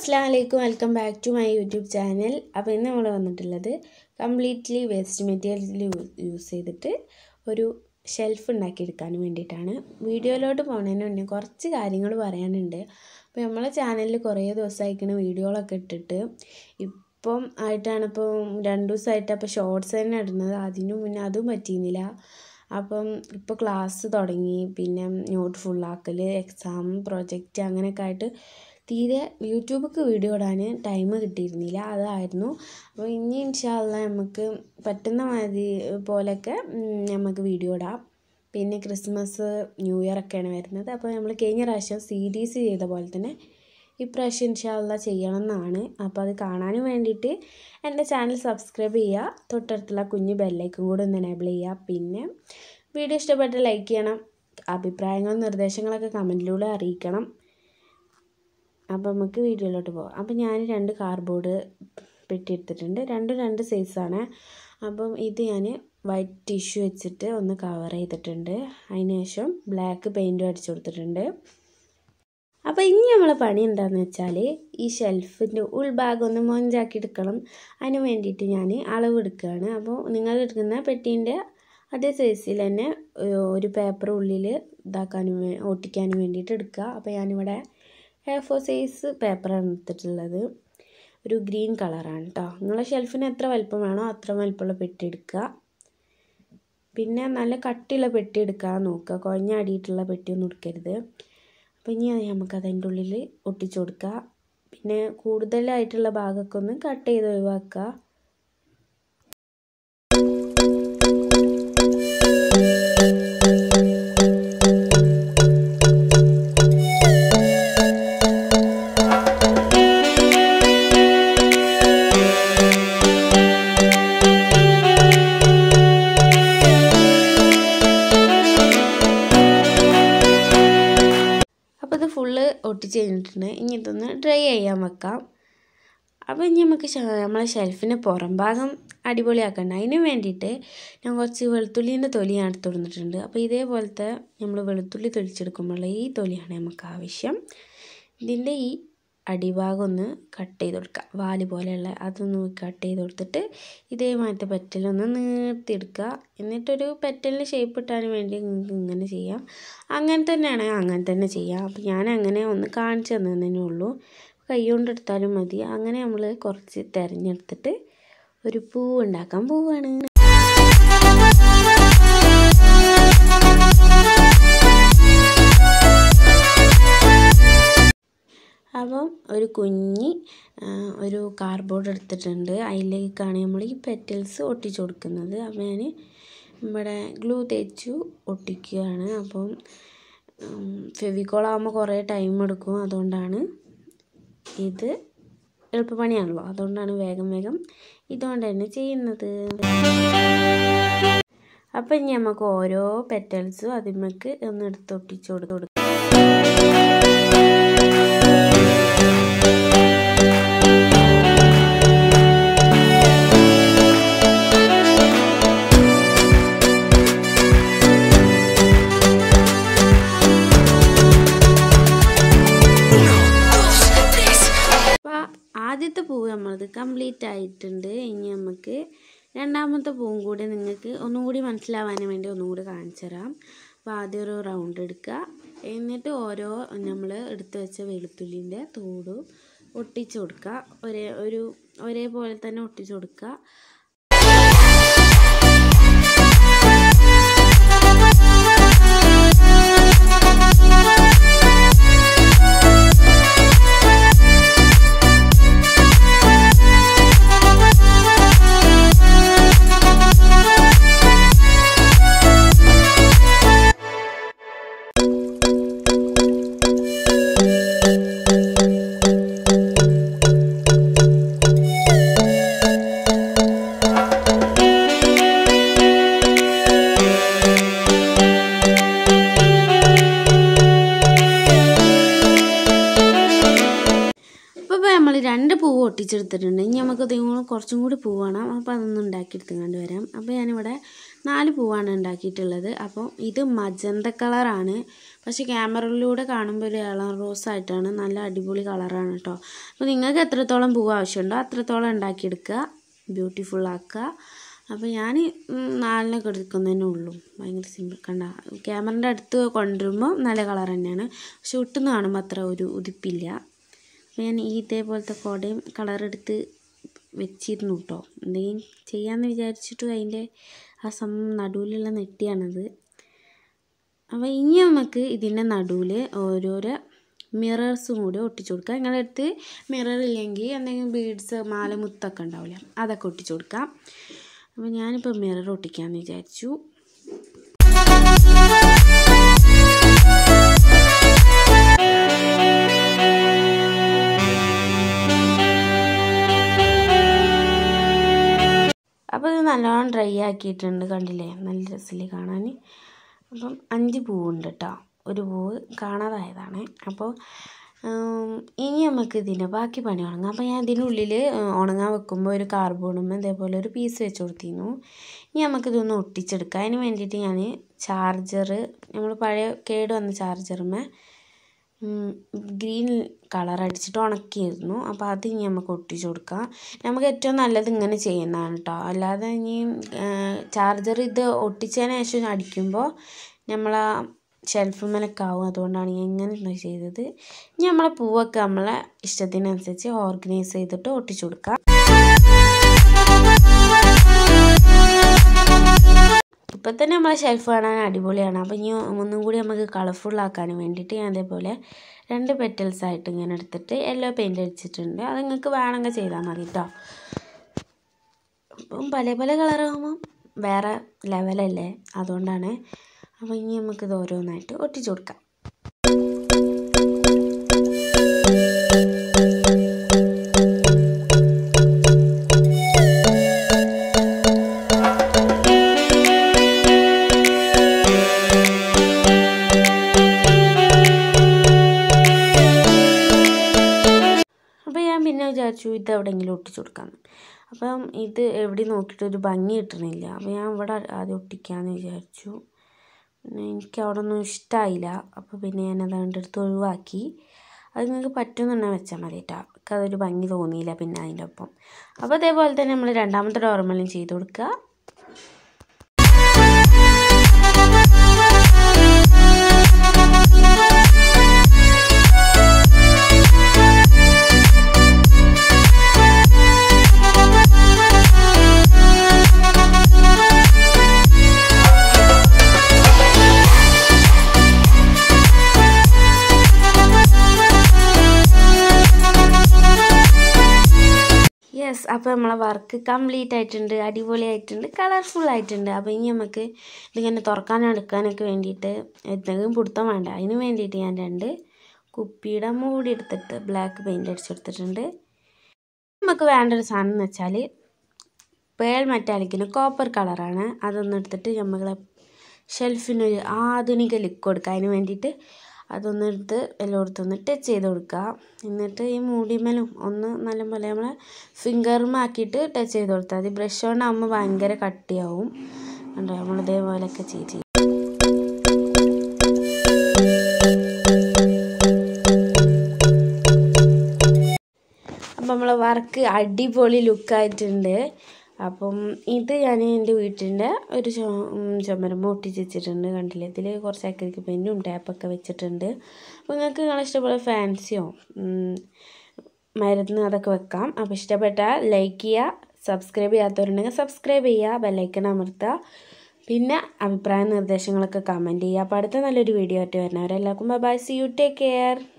അസ്സാം വലൈക്കും welcome back to my YouTube channel അപ്പോൾ ഇന്ന് നമ്മൾ വന്നിട്ടുള്ളത് കംപ്ലീറ്റ്ലി വേസ്റ്റ് മെറ്റീരിയൽ യൂസ് ചെയ്തിട്ട് ഒരു ഷെൽഫ് ഉണ്ടാക്കിയെടുക്കാൻ വേണ്ടിയിട്ടാണ് വീഡിയോയിലോട്ട് പോകുന്നതിന് മുന്നേ കുറച്ച് കാര്യങ്ങൾ പറയാനുണ്ട് അപ്പോൾ നമ്മളെ ചാനലിൽ കുറേ ദിവസമായിക്കണ വീഡിയോകളൊക്കെ ഇട്ടിട്ട് ഇപ്പം ആയിട്ടാണ് ഇപ്പം രണ്ട് ദിവസമായിട്ട് അപ്പോൾ ഷോർട്സ് തന്നെ ഇടുന്നത് അതിനു മുന്നേ അതും പറ്റിയിരുന്നില്ല അപ്പം ഇപ്പോൾ ക്ലാസ് തുടങ്ങി പിന്നെ നോട്ട് ഫുള്ളാക്കൽ എക്സാം പ്രൊജക്റ്റ് അങ്ങനെയൊക്കെ ആയിട്ട് തീരെ യൂട്യൂബിലേക്ക് വീഡിയോ ഇടാൻ ടൈം കിട്ടിയിരുന്നില്ല അതായിരുന്നു അപ്പോൾ ഇനി ഇൻഷാല്ല നമുക്ക് പറ്റുന്ന മാതിരി പോലെയൊക്കെ നമുക്ക് വീഡിയോ ഇടാം പിന്നെ ക്രിസ്മസ് ന്യൂ ഇയർ ഒക്കെയാണ് വരുന്നത് അപ്പോൾ നമ്മൾ കഴിഞ്ഞ പ്രാവശ്യം സീരീസ് ചെയ്ത പോലെ തന്നെ ഇപ്രാവശ്യം ഇൻഷാല്ല ചെയ്യണം എന്നാണ് അപ്പോൾ അത് കാണാനും വേണ്ടിയിട്ട് എൻ്റെ ചാനൽ സബ്സ്ക്രൈബ് ചെയ്യുക തൊട്ടടുത്തുള്ള കുഞ്ഞു ബെല്ലൈക്കും കൂടെ ഒന്ന് എനേബിൾ ചെയ്യുക പിന്നെ വീഡിയോ ഇഷ്ടപ്പെട്ട ലൈക്ക് ചെയ്യണം അഭിപ്രായങ്ങളും നിർദ്ദേശങ്ങളൊക്കെ കമൻറ്റിലൂടെ അറിയിക്കണം അപ്പോൾ നമുക്ക് വീഡിയോയിലോട്ട് പോകാം അപ്പം ഞാൻ രണ്ട് കാർഡ്ബോർഡ് പെട്ടി എടുത്തിട്ടുണ്ട് രണ്ടും രണ്ട് സൈസാണ് അപ്പം ഇത് ഞാൻ വൈറ്റ് ടിഷ്യൂ വെച്ചിട്ട് ഒന്ന് കവർ ചെയ്തിട്ടുണ്ട് അതിന് ശേഷം ബ്ലാക്ക് പെയിൻറ്റും അടിച്ചു കൊടുത്തിട്ടുണ്ട് അപ്പോൾ ഇനി നമ്മളെ പണി എന്താണെന്ന് വെച്ചാൽ ഈ ഷെൽഫിൻ്റെ ഉൾഭാഗം ഒന്ന് മൊഞ്ചാക്കി എടുക്കണം അതിന് വേണ്ടിയിട്ട് ഞാൻ അളവ് എടുക്കുകയാണ് അപ്പോൾ നിങ്ങൾ എടുക്കുന്ന പെട്ടീൻ്റെ അതേ സൈസിൽ തന്നെ ഒരു പേപ്പർ ഉള്ളിൽ ഇതാക്കാനും ഒട്ടിക്കാനും വേണ്ടിയിട്ട് എടുക്കുക അപ്പോൾ ഞാനിവിടെ എ ഫോർ സൈസ് പേപ്പറാണ് എടുത്തിട്ടുള്ളത് ഒരു ഗ്രീൻ കളറാണ് കേട്ടോ നിങ്ങളെ ഷെൽഫിന് എത്ര വലിപ്പം വേണോ അത്ര വലിപ്പമുള്ള പെട്ടി എടുക്കുക പിന്നെ നല്ല കട്ടിയുള്ള പെട്ടി എടുക്കാൻ നോക്കുക കുഴഞ്ഞാടിയിട്ടുള്ള പെട്ടിയൊന്നും എടുക്കരുത് അപ്പോൾ ഇനി നമുക്ക് അതിൻ്റെ ഉള്ളിൽ ഒട്ടിച്ചു കൊടുക്കുക പിന്നെ കൂടുതലായിട്ടുള്ള ഭാഗമൊക്കെ ഒന്ന് കട്ട് ചെയ്ത് ഒഴിവാക്കുക അപ്പോൾ ഇത് ഫുള്ള് ഒട്ടിച്ച് കഴിഞ്ഞിട്ടുണ്ട് ഇനി ഇതൊന്ന് ഡ്രൈ ചെയ്യാൻ വെക്കാം അപ്പോൾ ഇനി നമുക്ക് നമ്മളെ ഷെൽഫിന് പുറം ഭാഗം അടിപൊളിയാക്കണ്ട അതിന് വേണ്ടിയിട്ട് ഞാൻ കുറച്ച് വെളുത്തുള്ളീൻ്റെ തൊലി ഞാൻ എടുത്ത് കൊടുത്തിട്ടുണ്ട് അപ്പോൾ ഇതേപോലത്തെ നമ്മൾ വെളുത്തുള്ളി തൊലിച്ചെടുക്കുമ്പോൾ ഈ തൊലിയാണ് നമുക്ക് ആവശ്യം ഇതിൻ്റെ ഈ അടിഭാഗം ഒന്ന് കട്ട് ചെയ്ത് കൊടുക്കുക വാല് പോലെയുള്ള അതൊന്ന് കട്ട് ചെയ്ത് കൊടുത്തിട്ട് ഇതേമാതിരത്തെ പെറ്റലൊന്ന് നീർത്തിയെടുക്കുക എന്നിട്ടൊരു പെറ്റലിന് ഷേപ്പ് ഇട്ടാൻ വേണ്ടി നിങ്ങൾക്ക് ഇങ്ങനെ ചെയ്യാം അങ്ങനെ തന്നെയാണ് അങ്ങനെ തന്നെ ചെയ്യാം അപ്പോൾ ഞാൻ അങ്ങനെ ഒന്ന് കാണിച്ചു തന്നതന്നെ ഉള്ളൂ കൈ കൊണ്ട് എടുത്താലും മതി അങ്ങനെ നമ്മൾ കുറച്ച് തിരഞ്ഞെടുത്തിട്ട് ഒരു പൂവ് ഉണ്ടാക്കാൻ പോവുകയാണ് അപ്പം ഒരു കുഞ്ഞി ഒരു കാർഡ്ബോർഡ് എടുത്തിട്ടുണ്ട് അതിലേക്കാണ് നമ്മൾ ഈ പെറ്റൽസ് ഒട്ടിച്ചു കൊടുക്കുന്നത് അപ്പം ഞാൻ ഇവിടെ ഗ്ലൂ തേച്ചു ഒട്ടിക്കുകയാണ് അപ്പം ഫെവിക്കോളാകുമ്പോൾ കുറേ ടൈം എടുക്കും അതുകൊണ്ടാണ് ഇത് എളുപ്പപ്പണിയാണല്ലോ അതുകൊണ്ടാണ് വേഗം വേഗം ഇതുകൊണ്ട് തന്നെ ചെയ്യുന്നത് അപ്പം ഇനി നമുക്ക് ഓരോ പെറ്റൽസും അതിമക്ക് ഒന്ന് എടുത്ത് ഒട്ടിച്ചു കൊടുക്കും ആദ്യത്തെ പൂവ് നമ്മളത് കംപ്ലീറ്റ് ആയിട്ടുണ്ട് ഇനി നമുക്ക് രണ്ടാമത്തെ പൂവും കൂടി നിങ്ങൾക്ക് ഒന്നും കൂടി മനസ്സിലാവാൻ വേണ്ടി ഒന്നും കൂടി കാണിച്ചു തരാം അപ്പോൾ ആദ്യം ഒരു റൗണ്ട് എടുക്കുക എന്നിട്ട് ഓരോ നമ്മൾ എടുത്ത് വെച്ച വെളുത്തുള്ളിൻ്റെ തോടും ഒട്ടിച്ചു കൊടുക്കുക ഒരേ ഒരു ഒരേപോലെ തന്നെ ഒട്ടിച്ചു കൊടുക്കുക നമ്മൾ രണ്ട് പൂവ് ഒട്ടിച്ചെടുത്തിട്ടുണ്ട് ഇനി നമുക്ക് ഇതും കുറച്ചും കൂടി പൂവ് വേണം അപ്പോൾ അതൊന്നും ഉണ്ടാക്കിയെടുത്തുകൊണ്ട് വരാം അപ്പോൾ ഞാനിവിടെ നാല് പൂവാണ് ഉണ്ടാക്കിയിട്ടുള്ളത് അപ്പോൾ ഇത് മജന്ത കളറാണ് പക്ഷേ ക്യാമറയിലൂടെ കാണുമ്പോൾ ഒരു ഇളം റോസ് ആയിട്ടാണ് നല്ല അടിപൊളി കളറാണ് കേട്ടോ അപ്പോൾ നിങ്ങൾക്ക് എത്രത്തോളം പൂവ് ആവശ്യമുണ്ടോ അത്രത്തോളം ഉണ്ടാക്കിയെടുക്കുക ബ്യൂട്ടിഫുൾ ആക്കുക അപ്പോൾ ഞാൻ നാലിനൊക്കെ എടുക്കുന്നതന്നെ ഉള്ളൂ ഭയങ്കര സിമ്പിൾ കണ്ട ക്യാമറൻ്റെ അടുത്ത് കൊണ്ടുവരുമ്പോൾ നല്ല കളർ തന്നെയാണ് പക്ഷെ ഒട്ടുന്ന് കാണുമ്പോൾ അത്ര ഒരു ഉതിപ്പില്ല അപ്പോൾ ഞാൻ ഈ ഇതേപോലത്തെ കുടയും കളർ എടുത്ത് വെച്ചിരുന്നു കേട്ടോ എന്തെങ്കിലും ചെയ്യാമെന്ന് വിചാരിച്ചിട്ട് അതിൻ്റെ ആ സം നടുവിലുള്ള നെട്ടിയാണത് അപ്പോൾ ഇനി നമുക്ക് ഇതിൻ്റെ നടുവിൽ ഓരോരോ മിറേഴ്സും കൂടി ഒട്ടിച്ചു കൊടുക്കുക നിങ്ങളുടെ അടുത്ത് മിറർ ഇല്ലെങ്കിൽ എന്തെങ്കിലും ബീഡ്സ് മാല മുത്തൊക്കെ ഉണ്ടാവില്ല അതൊക്കെ ഒട്ടിച്ചു കൊടുക്കാം അപ്പോൾ ഞാനിപ്പോൾ മിറർ ഒട്ടിക്കാമെന്ന് വിചാരിച്ചു അപ്പോൾ ഇത് നല്ലോണം ഡ്രൈ ആക്കിയിട്ടുണ്ട് കണ്ടില്ലേ നല്ല രസമില്ലേ കാണാൻ അപ്പം അഞ്ച് പൂവുണ്ട് കേട്ടോ ഒരു പൂവ് കാണാതായതാണ് അപ്പോൾ ഇനി നമുക്ക് ഇതിൻ്റെ ബാക്കി പണി ഉണങ്ങാം അപ്പോൾ ഞാൻ ഇതിനുള്ളിൽ ഉണങ്ങാൻ വെക്കുമ്പോൾ ഒരു കാർബോണും അതേപോലെ ഒരു പീസ് വെച്ച് കൊടുത്തിരുന്നു ഇനി നമുക്കിതൊന്ന് ഒട്ടിച്ചെടുക്കാം അതിന് വേണ്ടിയിട്ട് ഞാൻ ചാർജർ നമ്മൾ പഴയ കേട് വന്ന ചാർജറുമേ ഗ്രീൻ കളർ അടിച്ചിട്ട് ഉണക്കിയിരുന്നു അപ്പോൾ അത് ഇനി നമുക്ക് ഒട്ടിച്ചു കൊടുക്കാം നമുക്ക് ഏറ്റവും നല്ലത് ഇങ്ങനെ ചെയ്യുന്നതാണ് കേട്ടോ അല്ലാതെ ഇനി ചാർജർ ഇത് ഒട്ടിച്ചതിന് ശേഷം അടിക്കുമ്പോൾ നമ്മൾ ആ ഷെൽഫുമ്മലൊക്കെ ആവും അതുകൊണ്ടാണ് ഞാൻ ഇങ്ങനെ ചെയ്തത് ഇനി നമ്മളെ പൂവൊക്കെ നമ്മളെ ഇഷ്ടത്തിനനുസരിച്ച് ഓർഗനൈസ് ചെയ്തിട്ട് ഒട്ടിച്ചു കൊടുക്കാം ഇപ്പം തന്നെ നമ്മളെ ഷെൽഫ് കാണാൻ അടിപൊളിയാണ് അപ്പോൾ ഇനി ഒന്നും കൂടി നമുക്ക് കളർഫുൾ ആക്കാൻ വേണ്ടിയിട്ട് ഞാൻ അതേപോലെ രണ്ട് പെറ്റൽസ് ആയിട്ട് ഇങ്ങനെ എടുത്തിട്ട് യെല്ലോ പെയിൻറ്റ് അടിച്ചിട്ടുണ്ട് അത് നിങ്ങൾക്ക് വേണമെങ്കിൽ ചെയ്താൽ മതി കേട്ടോ അപ്പം പല പല കളറാകുമ്പം വേറെ ലെവലല്ലേ അതുകൊണ്ടാണ് അപ്പോൾ ഇനി നമുക്കിത് ഓരോന്നായിട്ട് ഒട്ടിച്ചു കൊടുക്കാം അപ്പോൾ ഞാൻ പിന്നെ വിചാരിച്ചു ഇത് എവിടെയെങ്കിലും ഒട്ടിച്ചു കൊടുക്കാമെന്ന് അപ്പം ഇത് എവിടെ നോക്കിയിട്ട് ഒരു ഭംഗി കിട്ടണില്ല അപ്പോൾ ഞാൻ ഇവിടെ ആദ്യം ഒട്ടിക്കാമെന്ന് വിചാരിച്ചു പിന്നെ എനിക്ക് അവിടെ ഒന്നും ഇഷ്ടമായില്ല അപ്പോൾ പിന്നെ ഞാൻ അതുകൊണ്ട് എടുത്ത് ഒഴിവാക്കി അത് നിങ്ങൾക്ക് പറ്റുമെന്നുണ്ടെങ്കിൽ വെച്ചാൽ മതി കേട്ടോ എനിക്ക് അതൊരു ഭംഗി തോന്നിയില്ല പിന്നെ അതിൻ്റെ ഒപ്പം അപ്പോൾ അതേപോലെ തന്നെ നമ്മൾ രണ്ടാമത്തെ ഡോർമലും ചെയ്ത് കൊടുക്കുക യെസ് അപ്പോൾ നമ്മളെ വർക്ക് കംപ്ലീറ്റ് ആയിട്ടുണ്ട് അടിപൊളിയായിട്ടുണ്ട് കളർഫുൾ ആയിട്ടുണ്ട് അപ്പോൾ ഇനി നമുക്ക് ഇതിങ്ങനെ തുറക്കാനും എടുക്കാനൊക്കെ വേണ്ടിയിട്ട് എന്തെങ്കിലും പിടുത്തം വേണ്ട അതിന് വേണ്ടിയിട്ട് ഞാൻ രണ്ട് കുപ്പിയുടെ മൂടി എടുത്തിട്ട് ബ്ലാക്ക് പെയിൻറ്റ് അടിച്ചെടുത്തിട്ടുണ്ട് നമുക്ക് വേണ്ട ഒരു സാധനം എന്ന് വെച്ചാൽ പേൾ മെറ്റാലിക്കിന് കോപ്പർ കളറാണ് അതൊന്ന് എടുത്തിട്ട് നമ്മളെ ഷെൽഫിനൊരു ആധുനിക ലുക്ക് കൊടുക്കുക അതിന് വേണ്ടിയിട്ട് അതൊന്ന് എടുത്ത് എല്ലായിടത്തും ഒന്ന് ടച്ച് ചെയ്ത് കൊടുക്കുക എന്നിട്ട് ഈ മൂടിമേലും ഒന്ന് നല്ലപോലെ നമ്മളെ ഫിംഗറുമാക്കിയിട്ട് ടച്ച് ചെയ്ത് കൊടുത്താൽ മതി ബ്രഷ് കൊണ്ടാകുമ്പോൾ ഭയങ്കര കട്ടിയാവും കണ്ടോ നമ്മൾ ഇതേപോലെയൊക്കെ ചെയ്ത് ചെയ്യും അപ്പം നമ്മളെ വർക്ക് അടിപൊളി ലുക്കായിട്ടുണ്ട് അപ്പം ഇത് ഞാൻ എൻ്റെ വീട്ടിൻ്റെ ഒരു ചുമരുമ്പ് ഒട്ടിച്ച് വെച്ചിട്ടുണ്ട് കണ്ടില്ലേ ഇതിൽ കുറച്ച് അക്രിക്ക് പെയിൻറ്റും ടാപ്പൊക്കെ വെച്ചിട്ടുണ്ട് അപ്പോൾ നിങ്ങൾക്ക് നിങ്ങളെ ഇഷ്ടപോലെ ഫാൻസിയോ മരുന്ന് അതൊക്കെ വെക്കാം അപ്പോൾ ഇഷ്ടപ്പെട്ടാൽ ലൈക്ക് ചെയ്യുക സബ്സ്ക്രൈബ് ചെയ്യാത്തവരുണ്ടെങ്കിൽ സബ്സ്ക്രൈബ് ചെയ്യുക ബെല്ലൈക്കൺ അമർത്തുക പിന്നെ അഭിപ്രായ നിർദ്ദേശങ്ങളൊക്കെ കമൻറ്റ് ചെയ്യുക അപ്പോൾ അടുത്ത നല്ലൊരു വീഡിയോ ആയിട്ട് വരുന്നവരെല്ലാവർക്കും bye see you take care